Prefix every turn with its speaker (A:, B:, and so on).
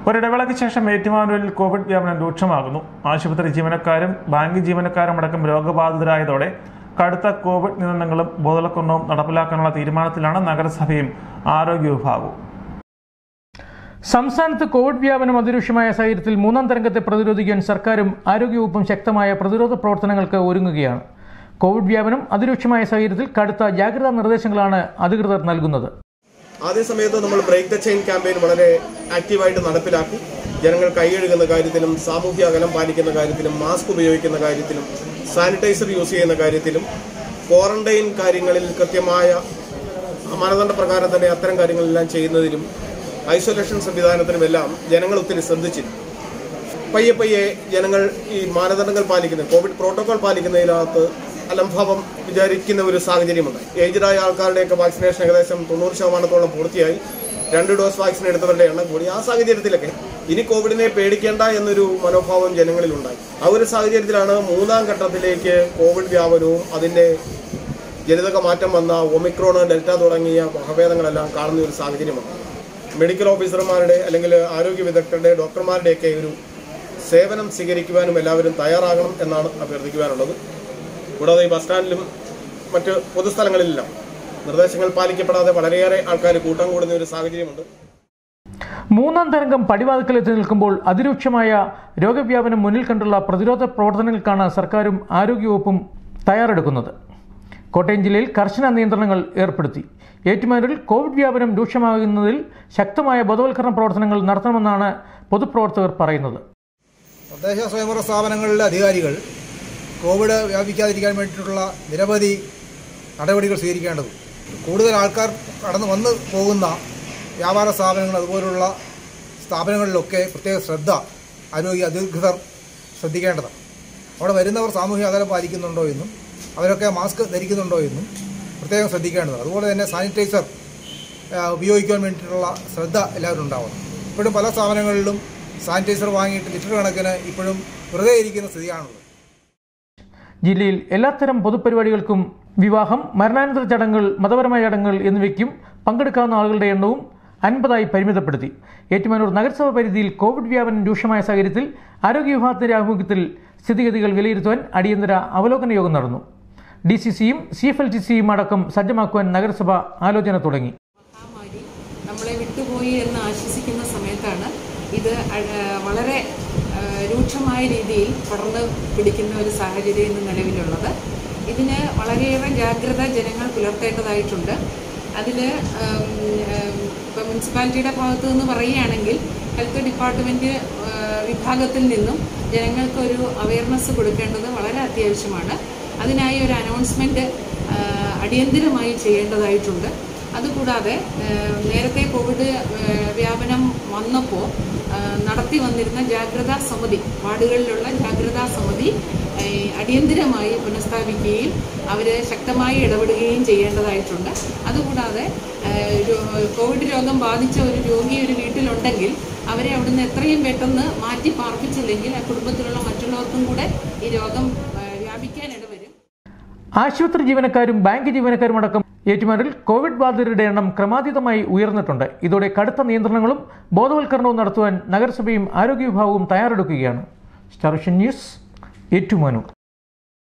A: ഒരിടവേളയ്ക്ക് ശേഷം ഏറ്റുമാനൂരിൽ കോവിഡ് വ്യാപനം രൂക്ഷമാകുന്നു ആശുപത്രി ജീവനക്കാരും ബാങ്ക് ജീവനക്കാരും അടക്കം രോഗബാധിതരായതോടെ കടുത്ത കോവിഡ് നിയന്ത്രണങ്ങളും ബോധവൽക്കരണവും നടപ്പിലാക്കാനുള്ള തീരുമാനത്തിലാണ് നഗരസഭയും ആരോഗ്യ വിഭാഗവും
B: സംസ്ഥാനത്ത് കോവിഡ് വ്യാപനം അതിരൂക്ഷമായ സാഹചര്യത്തിൽ മൂന്നാം തരംഗത്തെ പ്രതിരോധിക്കാൻ സർക്കാരും ആരോഗ്യവകുപ്പും ശക്തമായ പ്രതിരോധ പ്രവർത്തനങ്ങൾക്ക് ഒരുങ്ങുകയാണ് കോവിഡ് വ്യാപനം അതിരൂക്ഷമായ സാഹചര്യത്തിൽ കടുത്ത ജാഗ്രതാ നിർദ്ദേശങ്ങളാണ് അധികൃതർ നൽകുന്നത്
C: ആദ്യ സമയത്ത് നമ്മൾ ബ്രേക്ക് ദ ചെയിൻ ക്യാമ്പയിൻ വളരെ ആക്റ്റീവായിട്ട് നടപ്പിലാക്കി ജനങ്ങൾ കൈകഴുകുന്ന കാര്യത്തിലും സാമൂഹ്യ അകലം പാലിക്കുന്ന കാര്യത്തിലും മാസ്ക് ഉപയോഗിക്കുന്ന കാര്യത്തിലും സാനിറ്റൈസർ യൂസ് ചെയ്യുന്ന കാര്യത്തിലും ക്വാറന്റൈൻ കാര്യങ്ങളിൽ കൃത്യമായ മാനദണ്ഡ പ്രകാരം തന്നെ അത്തരം കാര്യങ്ങളെല്ലാം ചെയ്യുന്നതിലും ഐസൊലേഷൻ സംവിധാനത്തിനുമെല്ലാം ജനങ്ങൾ ഒത്തിരി ശ്രദ്ധിച്ചിരുന്നു പയ്യെ പയ്യെ ജനങ്ങൾ ഈ മാനദണ്ഡങ്ങൾ പാലിക്കുന്ന കോവിഡ് പ്രോട്ടോകോൾ പാലിക്കുന്നതിനകത്ത് അലംഭാവം വിചാരിക്കുന്ന ഒരു സാഹചര്യമുണ്ട് ഏജ്ഡായ ആൾക്കാരുടെയൊക്കെ വാക്സിനേഷൻ ഏകദേശം തൊണ്ണൂറ് ശതമാനത്തോളം പൂർത്തിയായി രണ്ട് ഡോസ് വാക്സിൻ എടുത്തവരുടെ എണ്ണം കൂടി ആ സാഹചര്യത്തിലൊക്കെ ഇനി കോവിഡിനെ പേടിക്കേണ്ട എന്നൊരു മനോഭാവം ജനങ്ങളിലുണ്ടായി ആ ഒരു സാഹചര്യത്തിലാണ് മൂന്നാം ഘട്ടത്തിലേക്ക് കോവിഡ് വ്യാപനവും അതിന്റെ ജനിതക മാറ്റം വന്ന ഒമിക്രോൺ ഡെൽറ്റ തുടങ്ങിയ വകഭേദങ്ങളെല്ലാം കാണുന്ന ഒരു സാഹചര്യമാണ് മെഡിക്കൽ ഓഫീസർമാരുടെ അല്ലെങ്കിൽ ആരോഗ്യ വിദഗ്ധരുടെ ഡോക്ടർമാരുടെയൊക്കെ ഒരു സേവനം സ്വീകരിക്കുവാനും എല്ലാവരും തയ്യാറാകണം എന്നാണ് അഭ്യർത്ഥിക്കുവാനുള്ളത് കൂടാതെ ഈ ബസ് സ്റ്റാൻഡിലും മറ്റ് പൊതുസ്ഥലങ്ങളിലെല്ലാം നിർദ്ദേശങ്ങൾ പാലിക്കപ്പെടാതെ വളരെയേറെ ആൾക്കാർ കൂട്ടം കൂടുന്ന ഒരു സാഹചര്യമുണ്ട്
B: മൂന്നാം തരംഗം പടിവാതിക്കലെത്തി നിൽക്കുമ്പോൾ അതിരൂക്ഷമായ രോഗവ്യാപനം മുന്നിൽ കണ്ടുള്ള പ്രതിരോധ പ്രവർത്തനങ്ങൾക്കാണ് സർക്കാരും ആരോഗ്യവകുപ്പും തയ്യാറെടുക്കുന്നത് കോട്ടയം ജില്ലയിൽ കർശന നിയന്ത്രണങ്ങൾ ഏർപ്പെടുത്തി ഏറ്റുമാനൂരിൽ കോവിഡ് വ്യാപനം രൂക്ഷമാകുന്നതിൽ ശക്തമായ ബോധവൽക്കരണ പ്രവർത്തനങ്ങൾ നടത്തണമെന്നാണ് പൊതുപ്രവർത്തകർ പറയുന്നത്
D: തദ്ദേശ സ്വയംഭരണ സ്ഥാപനങ്ങളിലെ അധികാരികൾ കോവിഡ് വ്യാപിക്കാതിരിക്കാൻ വേണ്ടിയിട്ടുള്ള നിരവധി നടപടികൾ സ്വീകരിക്കേണ്ടതും കൂടുതൽ ആൾക്കാർ കടന്നു വന്ന് പോകുന്ന വ്യാപാര സ്ഥാപനങ്ങൾ അതുപോലുള്ള സ്ഥാപനങ്ങളിലൊക്കെ പ്രത്യേക ശ്രദ്ധ ആരോഗ്യ അധികൃതർ ശ്രദ്ധിക്കേണ്ടതാണ് അവിടെ വരുന്നവർ സാമൂഹ്യ അകലം പാലിക്കുന്നുണ്ടോ എന്നും അവരൊക്കെ മാസ്ക് ധരിക്കുന്നുണ്ടോ എന്നും പ്രത്യേകം ശ്രദ്ധിക്കേണ്ടതാണ് അതുപോലെ തന്നെ സാനിറ്റൈസർ ആ, ഉപയോഗിക്കാൻ വേണ്ടിയിട്ടുള്ള ശ്രദ്ധ എല്ലാവരും ഉണ്ടാവണം ഇപ്പോഴും പല സ്ഥാപനങ്ങളിലും സാനിറ്റൈസർ വാങ്ങിയിട്ട് ലിറ്റർ കണക്കിന് ഇപ്പോഴും വെറുതെ ഇരിക്കുന്ന സ്ഥിതിയാണുള്ളത്
B: ജില്ലയിൽ എല്ലാത്തരം പൊതുപരിപാടികൾക്കും വിവാഹം മരണാനന്തര ചടങ്ങുകൾ മതപരമായ ചടങ്ങുകൾ എന്നിവയ്ക്കും പങ്കെടുക്കാവുന്ന ആളുകളുടെ എണ്ണവും അൻപതായി പരിമിതപ്പെടുത്തി ഏറ്റുമാനൂർ നഗരസഭ പരിധിയിൽ കോവിഡ് വ്യാപനം രൂക്ഷമായ സാഹചര്യത്തിൽ ആരോഗ്യ വിഭാഗത്തിന്റെ ആഭിമുഖ്യത്തിൽ സ്ഥിതിഗതികൾ വിലയിരുത്തുവാൻ അടിയന്തര അവലോകന യോഗം നടന്നു ഡി സി സിയും സി എഫ് എൽ ടി സിയും അടക്കം സജ്ജമാക്കുവാൻ നഗരസഭ ആലോചന തുടങ്ങി
E: മഹാമാരി നമ്മളെ വിട്ടുപോയി എന്ന് ആശ്വസിക്കുന്ന സമയത്താണ് ഇത് അഴ- വളരെ ആ, രൂക്ഷമായ രീതിയിൽ പടർന്ന് പിടിക്കുന്ന ഒരു സാഹചര്യം ഇന്ന് നിലവിലുള്ളത് ഇതിന് വളരെയേറെ ജാഗ്രത ജനങ്ങൾ പുലർത്തേണ്ടതായിട്ടുണ്ട് അതിൽ ഇപ്പോൾ മുനിസിപ്പാലിറ്റിയുടെ ഭാഗത്തു നിന്ന് പറയുകയാണെങ്കിൽ ഹെൽത്ത് ഡിപ്പാർട്ട്മെൻറ്റ് വിഭാഗത്തിൽ നിന്നും ജനങ്ങൾക്ക് ഒരു അവയർനെസ് കൊടുക്കേണ്ടത് വളരെ അത്യാവശ്യമാണ് അതിനായി ഒരു അനൗൺസ്മെൻറ്റ് അടിയന്തിരമായി ചെയ്യേണ്ടതായിട്ടുണ്ട് അതുകൂടാതെ ഏഹ്, നേരത്തെ കോവിഡ് ഏഹ്, വ്യാപനം വന്നപ്പോൾ ഏഹ്, നടത്തി വന്നിരുന്ന ജാഗ്രതാ സമിതി വാർഡുകളിലുള്ള ജാഗ്രതാ സമിതി ഏഹ്, അടിയന്തിരമായി പുനഃസ്ഥാപിക്കുകയും അവർ ശക്തമായി ഇടപെടുകയും ചെയ്യേണ്ടതായിട്ടുണ്ട് അതുകൂടാതെ ഏഹ്, രോ- കോവിഡ് രോഗം ബാധിച്ച ഒരു രോഗി ഒരു വീട്ടിലുണ്ടെങ്കിൽ അവരെ അവിടുന്ന് എത്രയും പെട്ടെന്ന് മാറ്റി പാർപ്പിച്ചില്ലെങ്കിൽ ആ കുടുംബത്തിലുള്ള മറ്റുള്ളവർക്കും കൂടെ ഈ രോഗം ഏഹ്, വ്യാപിക്കാൻ ഇടവരും
B: ആശുപത്രി ജീവനക്കാരും ബാങ്ക് ജീവനക്കാരും അടക്കം ഏറ്റുമാനൂരിൽ കോവിഡ് ബാധിതരുടെ എണ്ണം ക്രമാതീതമായി ഉയർന്നിട്ടുണ്ട് ഇതോടെ കടുത്ത നിയന്ത്രണങ്ങളും ബോധവൽക്കരണവും നടത്തുവാൻ നഗരസഭയും ആരോഗ്യ വിഭാഗവും തയ്യാറെടുക്കുകയാണ് സ്റ്റാർ വിഷൻ ന്യൂസ് ഏറ്റുമാനൂർ